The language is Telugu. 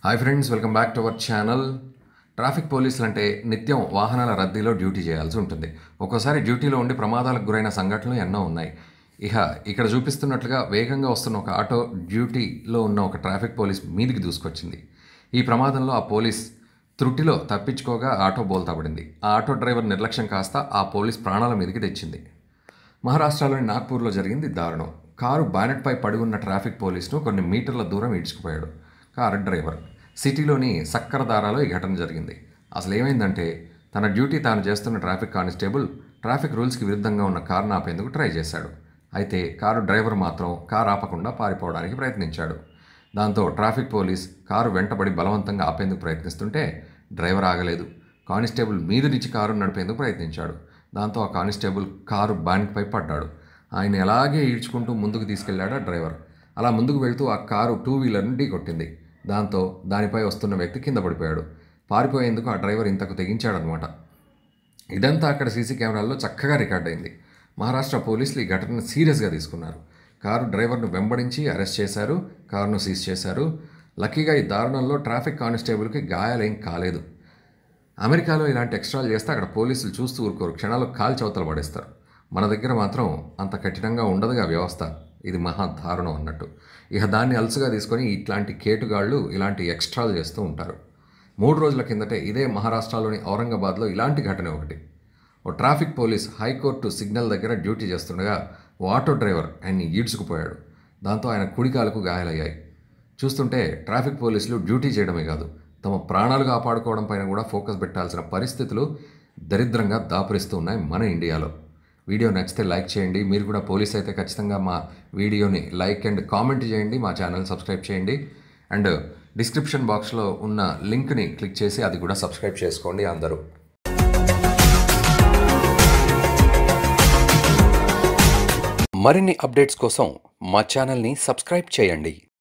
hi friends welcome back to our channel traffic పోలీసులు అంటే నిత్యం వాహనాల రద్దీలో డ్యూటీ చేయాల్సి ఉంటుంది ఒక్కోసారి డ్యూటీలో ఉండి ప్రమాదాలకు గురైన సంఘటనలు ఎన్నో ఉన్నాయి ఇక ఇక్కడ చూపిస్తున్నట్లుగా వేగంగా వస్తున్న ఒక ఆటో డ్యూటీలో ఉన్న ఒక ట్రాఫిక్ పోలీస్ మీదికి దూసుకొచ్చింది ఈ ప్రమాదంలో ఆ పోలీస్ త్రుటిలో తప్పించుకోగా ఆటో బోల్తా పడింది ఆ ఆటో డ్రైవర్ నిర్లక్ష్యం కాస్త ఆ పోలీస్ ప్రాణాల మీదకి తెచ్చింది మహారాష్ట్రలోని నాగ్పూర్లో జరిగింది దారుణం కారు బానెట్పై పడి ఉన్న ట్రాఫిక్ పోలీసును కొన్ని మీటర్ల దూరం ఈడ్చుకుపోయాడు కారు డ్రైవర్ సిటీలోని సక్కరదారాలో ఈ ఘటన జరిగింది అసలు ఏమైందంటే తన డ్యూటీ తాను చేస్తున్న ట్రాఫిక్ కానిస్టేబుల్ ట్రాఫిక్ రూల్స్కి విరుద్ధంగా ఉన్న కారును ఆపేందుకు ట్రై చేశాడు అయితే కారు డ్రైవర్ మాత్రం కారు ఆపకుండా పారిపోవడానికి ప్రయత్నించాడు దాంతో ట్రాఫిక్ పోలీస్ కారు వెంటబడి బలవంతంగా ఆపేందుకు ప్రయత్నిస్తుంటే డ్రైవర్ ఆగలేదు కానిస్టేబుల్ మీద నుంచి కారు నడిపేందుకు ప్రయత్నించాడు దాంతో ఆ కానిస్టేబుల్ కారు బానిక్పై పడ్డాడు ఆయన ఎలాగే ఈడ్చుకుంటూ ముందుకు తీసుకెళ్లాడు ఆ డ్రైవర్ అలా ముందుకు వెళ్తూ ఆ కారు టూ వీలర్ని ఢీకొట్టింది దాంతో దానిపై వస్తున్న వ్యక్తి కింద పడిపోయాడు పారిపోయేందుకు ఆ డ్రైవర్ ఇంతకు తెగించాడనమాట ఇదంతా అక్కడ సీసీ కెమెరాల్లో చక్కగా రికార్డ్ అయింది మహారాష్ట్ర పోలీసులు ఈ ఘటనను సీరియస్గా తీసుకున్నారు కారు డ్రైవర్ను వెంబడించి అరెస్ట్ చేశారు కారును సీజ్ చేశారు లక్కీగా ఈ దారుణంలో ట్రాఫిక్ కానిస్టేబుల్కి గాయాలేం కాలేదు అమెరికాలో ఇలాంటి ఎక్స్ట్రాలు చేస్తే అక్కడ పోలీసులు చూస్తూ ఊరుకోరు క్షణాలు కాల్చి అవతల పడేస్తారు మన దగ్గర మాత్రం అంత కఠినంగా ఉండదుగా వ్యవస్థ ఇది మహా దారుణం అన్నట్టు ఇక దాన్ని అలసుగా తీసుకొని ఇట్లాంటి కేటుగాళ్ళు ఇలాంటి ఎక్స్ట్రాలు చేస్తూ ఉంటారు మూడు రోజుల కిందటే ఇదే మహారాష్ట్రలోని ఔరంగాబాద్లో ఇలాంటి ఘటన ఒకటి ఓ ట్రాఫిక్ పోలీస్ హైకోర్టు సిగ్నల్ దగ్గర డ్యూటీ చేస్తుండగా ఓ ఆటో డ్రైవర్ ఆయన్ని ఈడ్చుకుపోయాడు దాంతో ఆయన కుడికాలకు గాయాలయ్యాయి చూస్తుంటే ట్రాఫిక్ పోలీసులు డ్యూటీ చేయడమే కాదు తమ ప్రాణాలు కాపాడుకోవడం పైన కూడా ఫోకస్ పెట్టాల్సిన పరిస్థితులు దరిద్రంగా దాపురిస్తూ ఉన్నాయి మన ఇండియాలో వీడియో నచ్చితే లైక్ చేయండి మీరు కూడా పోలీస్ అయితే ఖచ్చితంగా మా వీడియోని లైక్ అండ్ కామెంట్ చేయండి మా ఛానల్ సబ్స్క్రైబ్ చేయండి అండ్ డిస్క్రిప్షన్ బాక్స్లో ఉన్న లింక్ని క్లిక్ చేసి అది కూడా సబ్స్క్రైబ్ చేసుకోండి అందరూ మరిన్ని అప్డేట్స్ కోసం మా ఛానల్ని సబ్స్క్రైబ్ చేయండి